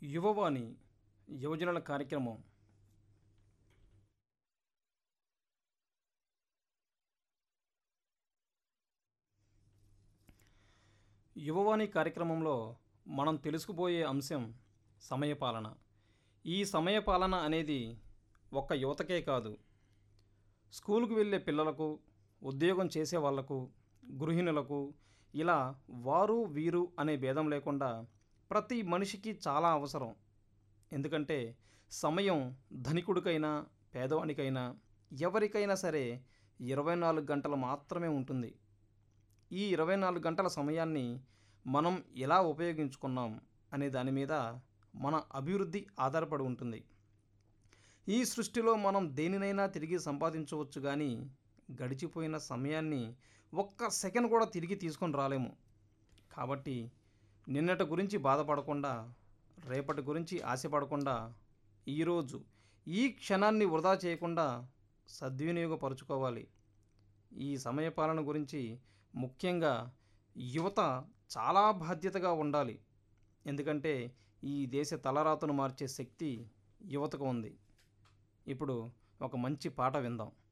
యువవాణి యువజనుల కార్యక్రమం యువవాణి కార్యక్రమంలో మనం తెలుసుకుపోయే అంశం సమయపాలన ఈ సమయపాలన అనేది ఒక్క యువతకే కాదు స్కూలుకు వెళ్ళే పిల్లలకు ఉద్యోగం చేసే వాళ్లకు గృహిణులకు ఇలా వారు వీరు అనే భేదం లేకుండా ప్రతి మనిషికి చాలా అవసరం ఎందుకంటే సమయం ధనికుడికైనా పేదవానికైనా ఎవరికైనా సరే ఇరవై నాలుగు గంటలు మాత్రమే ఉంటుంది ఈ ఇరవై నాలుగు గంటల సమయాన్ని మనం ఎలా ఉపయోగించుకున్నాం అనే దాని మీద మన అభివృద్ధి ఆధారపడి ఉంటుంది ఈ సృష్టిలో మనం దేనినైనా తిరిగి సంపాదించవచ్చు కానీ గడిచిపోయిన సమయాన్ని ఒక్క సెకండ్ కూడా తిరిగి తీసుకొని రాలేము కాబట్టి నిన్నటి గురించి బాధపడకుండా రేపటి గురించి ఆశపడకుండా ఈరోజు ఈ క్షణాన్ని వృధా చేయకుండా సద్వినియోగపరుచుకోవాలి ఈ సమయపాలన గురించి ముఖ్యంగా యువత చాలా బాధ్యతగా ఉండాలి ఎందుకంటే ఈ దేశ తలరాతను మార్చే శక్తి యువతకు ఉంది ఇప్పుడు ఒక మంచి పాట విందాం